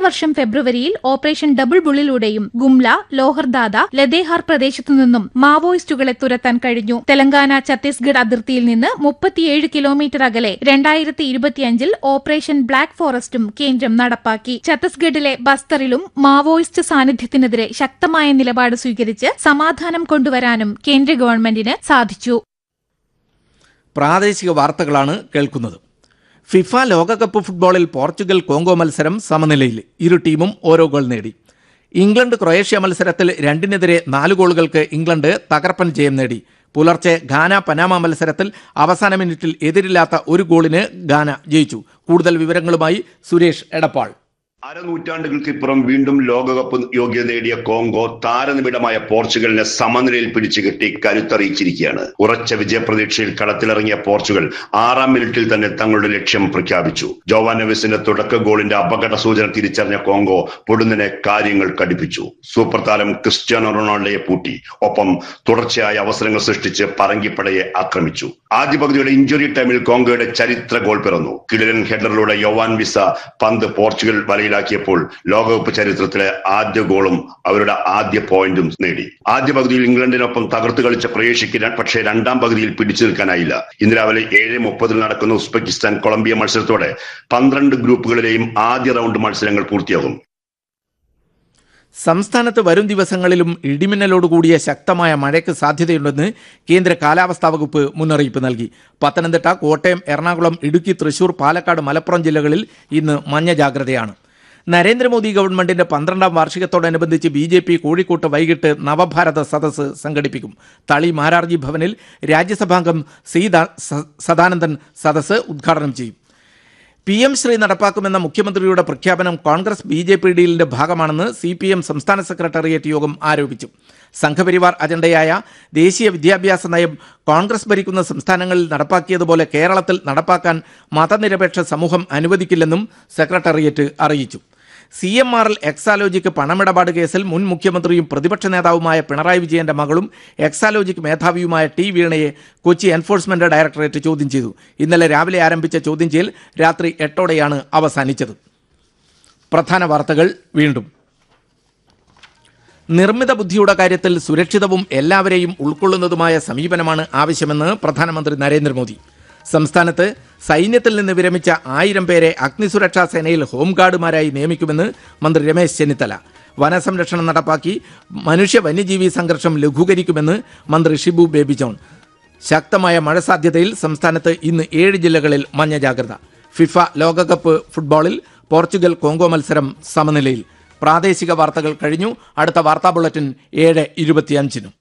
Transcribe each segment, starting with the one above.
വർഷം ഫെബ്രുവരിയിൽ operation double ബുള്ളിലൂടെയും ഗുംല ലോഹർദാദ ലദേഹാർ പ്രദേശത്തു നിന്നും മാവോയിസ്റ്റുകളെ തുരത്താൻ കഴിഞ്ഞു തെലങ്കാന ഛത്തീസ്ഗഡ് അതിർത്തിയിൽ നിന്ന് മുപ്പത്തിയേഴ് കിലോമീറ്റർ അകലെ രണ്ടായിരത്തി ഇരുപത്തിയഞ്ചിൽ ഓപ്പറേഷൻ ബ്ലാക്ക് ഫോറസ്റ്റും കേന്ദ്രം നടപ്പാക്കി ഛത്തീസ്ഗഡിലെ ബസ്തറിലും മാവോയിസ്റ്റ് സാന്നിധ്യത്തിനെതിരെ ശക്തമായ നിലപാട് സ്വീകരിച്ച് സമാധാനം കൊണ്ടുവരാനും കേന്ദ്ര ഗവൺമെന്റിന് സാധിച്ചു പ്രാദേശിക വാർത്തകളാണ് കേൾക്കുന്നത് ഫിഫ ലോകകപ്പ് ഫുട്ബോളിൽ പോർച്ചുഗൽ കോങ്കോ മത്സരം സമനിലയിൽ ഇരു ടീമും ഓരോ ഗോൾ നേടി ഇംഗ്ലണ്ട് ക്രൊയേഷ്യ മത്സരത്തിൽ രണ്ടിനെതിരെ നാല് ഗോളുകൾക്ക് ഇംഗ്ലണ്ട് തകർപ്പൻ ജയം നേടി പുലർച്ചെ ഘാന പനാമ മത്സരത്തിൽ അവസാന മിനിറ്റിൽ എതിരില്ലാത്ത ഒരു ഗോളിന് ഘാന ജയിച്ചു കൂടുതൽ വിവരങ്ങളുമായി സുരേഷ് എടപ്പാൾ അരനൂറ്റാണ്ടുകൾക്കിപ്പുറം വീണ്ടും ലോകകപ്പ് യോഗ്യത നേടിയ കോങ്കോ താരനിബിഡമായ പോർച്ചുഗലിനെ സമനിലയിൽ പിടിച്ചുകെട്ടി കരുത്തറിയിച്ചിരിക്കുകയാണ് ഉറച്ച വിജയപ്രതീക്ഷയിൽ കളത്തിലിറങ്ങിയ പോർച്ചുഗൽ ആറാം മിനിറ്റിൽ തന്നെ തങ്ങളുടെ ലക്ഷ്യം പ്രഖ്യാപിച്ചു ജോവാനവിസിന്റെ തുടക്ക ഗോളിന്റെ അപകട സൂചന തിരിച്ചറിഞ്ഞ കോങ്കോ പൊടുന്നനെ കാര്യങ്ങൾ കടുപ്പിച്ചു സൂപ്പർ താരം ക്രിസ്ത്യാനോ റൊണാൾഡോയെ പൂട്ടി ഒപ്പം തുടർച്ചയായ അവസരങ്ങൾ സൃഷ്ടിച്ച് പറങ്കിപ്പടയെ ആക്രമിച്ചു ആദ്യ പകുതിയുടെ ഇഞ്ചുറി ടൈമിൽ കോങ്കോയുടെ ചരിത്ര ഗോൾ പിറന്നു കിടിലൻ ഹെഡറിലൂടെ യോവാൻ വിസ പന്ത് പോർച്ചുഗൽ വലയിലാക്കിയപ്പോൾ ലോകകപ്പ് ചരിത്രത്തിലെ ആദ്യ ഗോളും അവരുടെ ആദ്യ പോയിന്റും നേടി ആദ്യ പകുതിയിൽ ഇംഗ്ലണ്ടിനൊപ്പം തകർത്ത് കളിച്ച ക്രൊയേഷ്യക്ക് ര- പക്ഷേ രണ്ടാം പകുതിയിൽ പിടിച്ചു നിൽക്കാനായില്ല ഇന്ന് രാവിലെ ഏഴ് മുപ്പതിൽ നടക്കുന്ന ഉസ്ബെക്കിസ്ഥാൻ കൊളംബിയ മത്സരത്തോടെ പന്ത്രണ്ട് ഗ്രൂപ്പുകളിലെയും ആദ്യ റൗണ്ട് മത്സരങ്ങൾ പൂർത്തിയാകും സംസ്ഥാനത്ത് വരും ദിവസങ്ങളിലും ഇടിമിന്നലോടുകൂടിയ ശക്തമായ മഴയ്ക്ക് സാധ്യതയുണ്ടെന്ന് കേന്ദ്ര കാലാവസ്ഥാ വകുപ്പ് മുന്നറിയിപ്പ് നൽകി പത്തനംതിട്ട കോട്ടയം എറണാകുളം ഇടുക്കി തൃശൂർ പാലക്കാട് മലപ്പുറം ജില്ലകളിൽ ഇന്ന് മഞ്ഞ ജാഗ്രതയാണ് നരേന്ദ്രമോദി ഗവൺമെന്റിന്റെ പന്ത്രണ്ടാം വാർഷികത്തോടനുബന്ധിച്ച് ബി ജെ പി കോഴിക്കോട്ട് വൈകിട്ട് നവഭാരത സദസ്സ് സംഘടിപ്പിക്കും തളി മാരാർജി ഭവനിൽ രാജ്യസഭാംഗം സി ദാ- സ- സദാനന്ദൻ സദസ്സ് ഉദ്ഘാടനം ചെയ്യും പി എം ശ്രീ നടപ്പാക്കുമെന്ന മുഖ്യമന്ത്രിയുടെ പ്രഖ്യാപനം കോൺഗ്രസ് ബി ജെ പി ഡീലിന്റെ ഭാഗമാണെന്ന് സി പി എം സംസ്ഥാന സെക്രട്ടേറിയറ്റ് യോഗം ആരോപിച്ചു സംഘപരിവാർ അജണ്ടയായ ദേശീയ വിദ്യാഭ്യാസ നയം കോൺഗ്രസ് ഭരിക്കുന്ന സംസ്ഥാനങ്ങളിൽ നടപ്പാക്കിയതുപോലെ കേരളത്തിൽ നടപ്പാക്കാൻ മതനിരപേക്ഷ സമൂഹം അനുവദിക്കില്ലെന്നും സെക്രട്ടേറിയറ്റ് അറിയിച്ചു C M R L Exalogic പണമിടപാട് കേസിൽ മുൻ മുഖ്യമന്ത്രിയും പ്രതിപക്ഷ നേതാവുമായ പിണറായി വിജയന്റെ മകളും എക്സാലോജിക് മേധാവിയുമായ ടി വീണയെ കൊച്ചി എൻഫോഴ്സ്മെന്റ് ഡയറക്ടറേറ്റ് ചോദ്യം ചെയ്തു ഇന്നലെ രാവിലെ ആരംഭിച്ച ചോദ്യം ചെയ്യൽ രാത്രി എട്ടോടെയാണ് അവസാനിച്ചത് പ്രധാന വാർത്തകൾ വീണ്ടും നിർമ്മിത ബുദ്ധിയുടെ കാര്യത്തിൽ സുരക്ഷിതവും എല്ലാവരെയും ഉൾക്കൊള്ളുന്നതുമായ സമീപനമാണ് ആവശ്യമെന്ന് പ്രധാനമന്ത്രി നരേന്ദ്രമോദി സംസ്ഥാനത്ത് സൈന്യത്തിൽ നിന്ന് വിരമിച്ച ആയിരം പേരെ അഗ്നിസുരക്ഷാ സേനയിൽ ഹോംഗാർഡുമാരായി നിയമിക്കുമെന്ന് മന്ത്രി രമേശ് ചെന്നിത്തല വനസംരക്ഷണം നടപ്പാക്കി മനുഷ്യ വന്യജീവി സംഘർഷം ലഘൂകരിക്കുമെന്ന് മന്ത്രി ഷിബു ബേബി ജോൺ ശക്തമായ മഴ സാധ്യതയിൽ സംസ്ഥാനത്ത് ഇന്ന് ഏഴ് ജില്ലകളിൽ മഞ്ഞ ജാഗ്രത ഫിഫ ലോകകപ്പ് ഫുട്ബോളിൽ പോർച്ചുഗൽ കോങ്കോ മത്സരം സമനിലയിൽ പ്രാദേശിക വാർത്തകൾ കഴിഞ്ഞു അടുത്ത വാർത്താ ബുള്ളറ്റിൻ ഏഴ് ഇരുപത്തിയഞ്ചിനും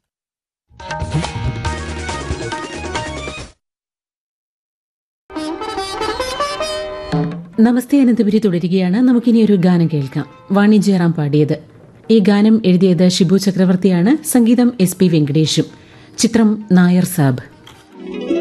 നമസ്തേ അനന്തപുരി തുടരുകയാണ് നമുക്കിനി ഒരു ഗാനം കേൾക്കാം വാണിജ്യറാം പാടിയത് ഈ ഗാനം എഴുതിയത് ഷിബു ചക്രവർത്തിയാണ് സംഗീതം എസ് പി വെങ്കടേഷും ചിത്രം നായർ സാബ്